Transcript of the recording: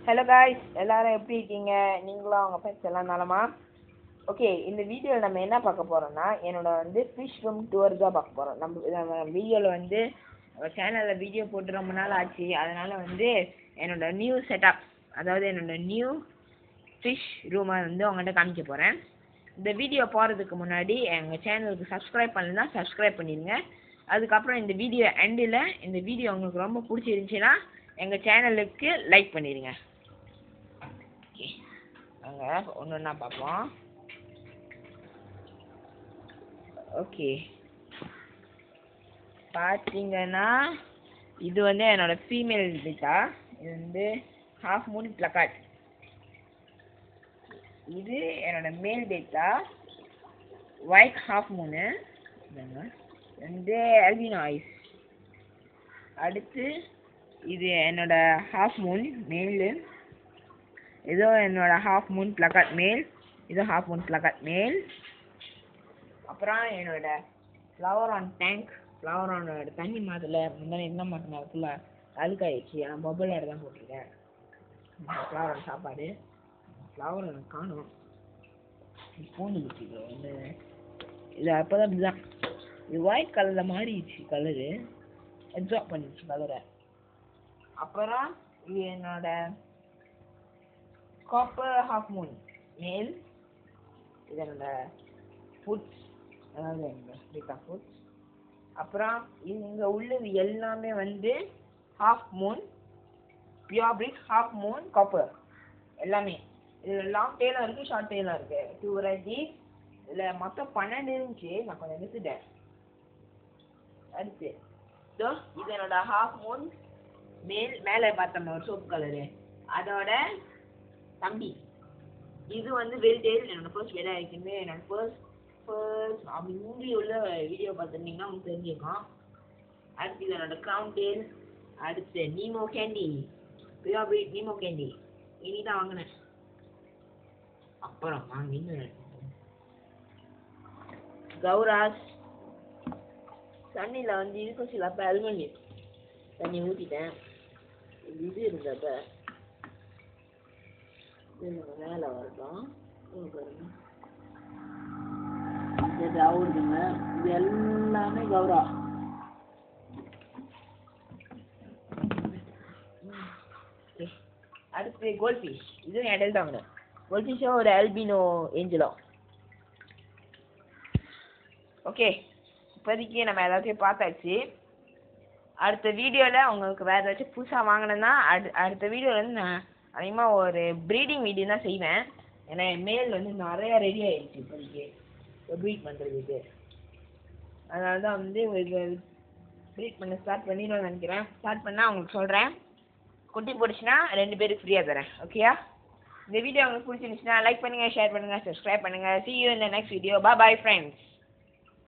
hello guys எல்லாரும் எப்படி இருக்கீங்க நீங்களும் அவங்க ஃப்ரெண்ட்ஸ் எல்லாம் நலமா ஓகே இந்த வீடியோவில் நம்ம என்ன பார்க்க போறோம்னா என்னோட வந்து ஃபிஷ் ரூம் டூர் தான் பார்க்க போகிறோம் நம்ம நம்ம வீடியோவில் வந்து சேனலில் வீடியோ போட்டு ரொம்ப நாள் ஆச்சு அதனால வந்து என்னோட நியூ செட்டப் அதாவது என்னோட நியூ ஃபிஷ் ரூமை வந்து உங்கள்கிட்ட காமிக்க போகிறேன் இந்த வீடியோ போகிறதுக்கு முன்னாடி எங்கள் சேனலுக்கு சப்ஸ்கிரைப் பண்ணலன்னா சப்ஸ்கிரைப் பண்ணிடுங்க அதுக்கப்புறம் இந்த வீடியோ எண்டில் இந்த வீடியோ உங்களுக்கு ரொம்ப பிடிச்சிருந்துச்சின்னா எங்கள் சேனலுக்கு லைக் பண்ணிடுங்க ஓகே நாங்கள் ஒன்று ஒன்றா பார்ப்போம் ஓகே பார்த்தீங்கன்னா இது வந்து என்னோட ஃபீமேல் பிட்டா இது வந்து ஹாஃப் மூன் பிளக்காட் இது என்னோட மேல் பேட்டா ஒயிட் ஹாஃப் மூணு வந்து அல்பினோ ஐஸ் அடுத்து இது என்னோட ஹாஃப் மூன் மேலு இதோ என்னோட ஹாஃப் மூன் பிளக்காட் மேல் இதோ ஹாஃப் மூன் பிளக்காட் மேல் அப்புறம் என்னோட ஃப்ளவர் ஆன் டேங்க் ஃப்ளவர் ஆனோட தண்ணி மாற்றல முன்னாடி என்ன மாற்றினா ஃபுல்லாக அழுக்காயிடுச்சு நான் பபுள் ஏர் தான் போட்டிருக்கேன் ஃப்ளவர் ஆன் சாப்பாடு ஃப்ளவர் எனக்கு காணும் பூண்டு குச்சிக்கு வந்து இது அப்போ தான் இப்படிதான் இது ஒயிட் கலரில் மாறிடுச்சு கலரு அப்சார்ப் பண்ணிடுச்சு கலரை அப்புறம் இது என்னோட காப்பர் ஹாஃப் மூன் மேல் இது என்னோட ஃபுட்ஸ் அதாவது என்னோட பீட்டா ஃபுட்ஸ் அப்புறம் இங்கே உள்ளது எல்லாமே வந்து half moon pure brick half moon copper எல்லாமே இதில் லாங் டெய்லும் இருக்குது ஷார்ட் டெய்லும் இருக்குது டூ வெரைட்டிஸ் இதில் மொத்தம் பன்னெண்டு இருந்துச்சு நான் கொஞ்சம் எடுத்துட்டேன் அடுத்து இதோ இது என்னோட ஹாஃப் மூன் மேல் மேலே பார்த்தோம் ஒரு சோப்பு கலரு அதோட தம்பி இது வந்து வெல் டெய்ல் என்னோட ஃபர்ஸ்ட் வெடா இருக்குன்னு என்னோட ஃபர்ஸ்ட் ஃபர்ஸ்ட் அப்படி மூவி உள்ள வீடியோ பார்த்துருந்தீங்கன்னா உங்களுக்கு தெரிஞ்சுக்கும் அடுத்து இது என்னோட க்ரௌன் டெய்ல் அடுத்து Nemo candy pure brick Nemo candy இனி தான் வாங்கினேன் அப்புறம் வாங்க இன்னும் கௌராஸ் தண்ணியில் வந்து இருக்கும் சில அப்போ அல்மணி தண்ணி ஊற்றிட்டேன் இது இருந்தப்ப இது மேலே வரட்டும் இங்க பாருங்க இது அவுடுங்க இது எல்லாமே கௌரா அடுத்து கோல்ட் ஃபிஷ் இதுவும் இடையில தான் வாங்கினேன் கோல்ட் ஃபிஷ்ஷும் ஒரு அல்பினோ ஏஞ்சலோ ஓகே இப்போதைக்கு நம்ம எல்லாத்தையும் பார்த்தாச்சு அடுத்த வீடியோவில் உங்களுக்கு வேறு ஏதாச்சும் புதுசாக வாங்கினேன்னா அடு அடுத்த வீடியோவில் வந்து நான் அதிகமாக ஒரு ப்ரீடிங் வீடியோ தான் செய்வேன் ஏன்னா என் மேல் வந்து நிறையா ரெடி ஆகிடுச்சு இப்போதைக்கு ப்ரீட் பண்ணுறதுக்கு அதனால தான் வந்து இது ப்ரீட் பண்ண ஸ்டார்ட் பண்ணிடணும்னு நினைக்கிறேன் ஸ்டார்ட் பண்ணால் உங்களுக்கு சொல்கிறேன் குட்டி போட்டுச்சுன்னா ரெண்டு பேருக்கு ஃப்ரீயாக தரேன் ஓகேயா இந்த வீடியோ உங்களுக்கு பிடிச்சிருந்துச்சுன்னா லைக் பண்ணுங்கள் ஷேர் பண்ணுங்கள் சப்ஸ்கிரைப் பண்ணுங்கள் see you in the next video bye bye friends